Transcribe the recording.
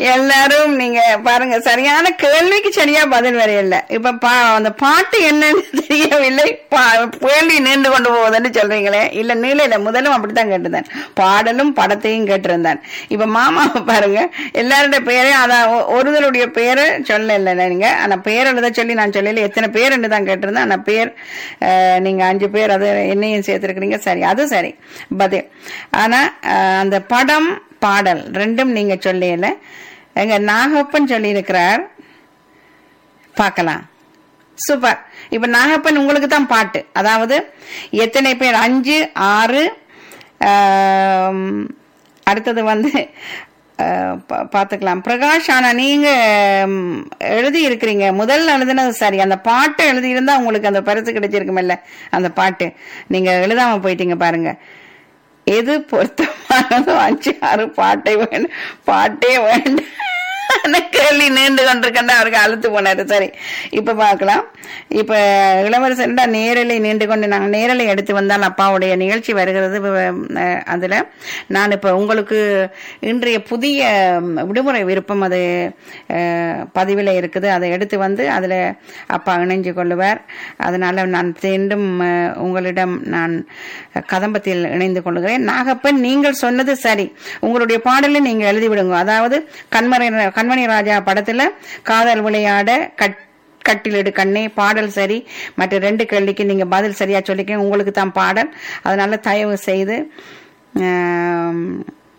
எல்லாரும் நீங்க பாருங்க சரியான கேள்விக்கு சரியா பதில் வரையில இப்ப பா அந்த பாட்டு என்னன்னு தெரியவில்லை பா- கேள்வி நீண்டு கொண்டு போவதுன்னு சொல்றீங்களே இல்ல நீல முதலும் அப்படித்தான் கேட்டிருந்தேன் பாடலும் படத்தையும் கேட்டிருந்தேன் இப்ப மாமாவை பாருங்க எல்லாருடைய பெயரையும் அதான் ஒ- ஒருவருடைய பேரை சொல்லல நீங்க ஆனா பேர் எழுத சொல்லி நான் சொல்லல எத்தனை பேர் தான் கேட்டிருந்தேன் ஆனா பேர் அஹ், நீங்க அஞ்சு பேர் அது என்னையும் சேர்த்திருக்கிறீங்க சரி அது சரி பதில் ஆனா அஹ், அந்த படம் பாடல் ரெண்டும் நீங்க சொல்லல எங்க நாகப்பன் சொல்லி இருக்கிறார் பார்க்கலாம் சூப்பர் இப்ப நாகப்பன் உங்களுக்கு தான் பாட்டு அதாவது எத்தனை பேர் அஞ்சு ஆறு ஆம், அடுத்தது வந்து அஹ், பா- பார்த்துக்கலாம் பிரகாஷ் ஆனா நீங்க ம், எழுதி இருக்கிறீங்க முதல்ல எழுதுனது சரி அந்த பாட்டு எழுதி இருந்தா உங்களுக்கு அந்த பரிசு கிடைச்சிருக்குமில்ல அந்த பாட்டு நீங்க எழுதாம போயிட்டீங்க பாருங்க எது பொருத்தமானதோ அஞ்சு ஆறு பாட்டை வேண்டும் பாட்டே வேண்டும் கேள்வி நீண்டு கொண்டிருக்கா அவருக்கு அழுத்து போனாரு சரி இப்ப பார்க்கலாம் இப்ப இளவரசன் நேரலை நீண்டு கொண்டு நாங்கள் நேரலை எடுத்து வந்தால் அப்பாவுடைய நிகழ்ச்சி வருகிறது அஹ், அதுல நான் இப்ப உங்களுக்கு இன்றைய புதிய ம், விடுமுறை விருப்பம் அது அஹ், பதிவில் இருக்குது அதை எடுத்து வந்து அதுல அப்பா இணைஞ்சு கொள்ளுவார் அதனால நான் மீண்டும் அஹ், உங்களிடம் நான் கதம்பத்தில் இணைந்து கொள்கிறேன் நாகப்பன் நீங்கள் சொன்னது சரி உங்களுடைய பாடலை நீங்க எழுதி விடுங்க அதாவது கண்மணி கண்மணி ராஜா படத்துல காதல் விளையாட கட் கட்டிலெடு கண்ணே பாடல் சரி மற்ற ரெண்டு கேள்விக்கு நீங்க பதில் சரியா சொல்லிக்க உங்களுக்கு தான் பாடல் அதனால தயவு செய்து ஆம்,